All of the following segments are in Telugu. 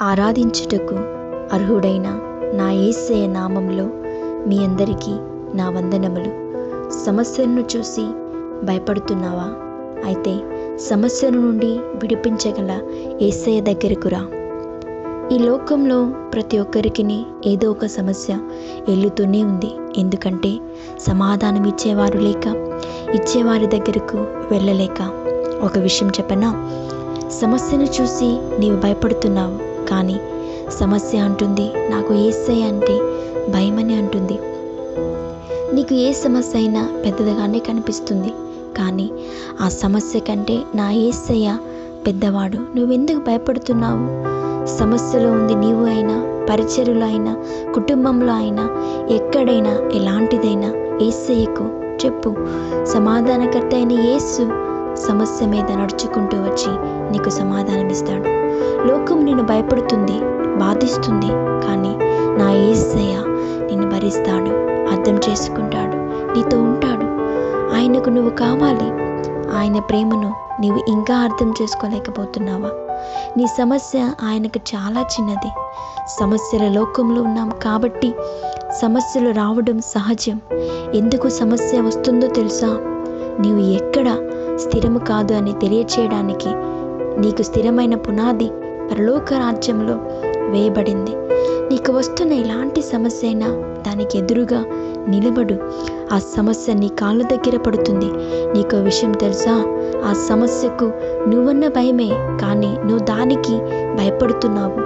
ఆరాధించుటకు అర్హుడైన నా యేసయ్య నామంలో మీ అందరికీ నా వందనములు సమస్యలను చూసి భయపడుతున్నావా అయితే సమస్యల నుండి విడిపించగల యేసయ్య దగ్గరకు రా ఈ లోకంలో ప్రతి ఒక్కరికి ఏదో ఒక సమస్య ఎల్లుతూనే ఉంది ఎందుకంటే సమాధానం ఇచ్చేవారు లేక ఇచ్చేవారి దగ్గరకు వెళ్ళలేక ఒక విషయం చెప్పనా సమస్యను చూసి నీవు భయపడుతున్నావు కానీ సమస్య అంటుంది నాకు ఏసయ్య అంటే భయమని అంటుంది నీకు ఏ సమస్య అయినా పెద్దదిగానే కనిపిస్తుంది కానీ ఆ సమస్య కంటే నా ఏసయ్య పెద్దవాడు నువ్వెందుకు భయపడుతున్నావు సమస్యలో ఉంది నీవు అయినా పరిచరులు అయినా కుటుంబంలో అయినా ఎక్కడైనా ఎలాంటిదైనా ఏసయ్యకు చెప్పు సమాధానకర్త అయిన యేసు సమస్య మీద నడుచుకుంటూ వచ్చి నీకు సమాధానం ఇస్తాడు లోకం నిన్ను భయపడుతుంది బాధిస్తుంది కానీ నా ఏసయ్య నిన్ను భరిస్తాడు అర్థం చేసుకుంటాడు నీతో ఉంటాడు ఆయనకు నువ్వు కావాలి ఆయన ప్రేమను నీవు ఇంకా అర్థం చేసుకోలేకపోతున్నావా నీ సమస్య ఆయనకు చాలా చిన్నది సమస్యల లోకంలో ఉన్నాం కాబట్టి సమస్యలు రావడం సహజం ఎందుకు సమస్య వస్తుందో తెలుసా నీవు ఎక్కడ స్థిరము కాదు అని తెలియచేయడానికి నీకు స్థిరమైన పునాది పరలోక రాజ్యంలో వేయబడింది నీకు వస్తున్న ఎలాంటి సమస్య అయినా దానికి ఎదురుగా నిలబడు ఆ సమస్య నీ కాళ్ళ దగ్గర పడుతుంది నీకు విషయం తెలుసా ఆ సమస్యకు నువ్వన్న భయమే కానీ నువ్వు దానికి భయపడుతున్నావు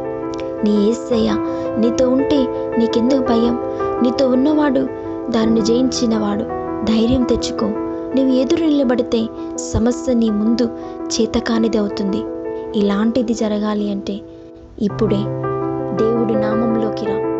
నీ ఏసయ్య నీతో ఉంటే నీకెందుకు భయం నీతో ఉన్నవాడు దానిని జయించినవాడు ధైర్యం తెచ్చుకో నువ్వు ఎదురు నిలబడితే సమస్య నీ ముందు చేతకానిది అవుతుంది ఇలాంటిది జరగాలి అంటే ఇప్పుడే దేవుడి నామంలోకి రా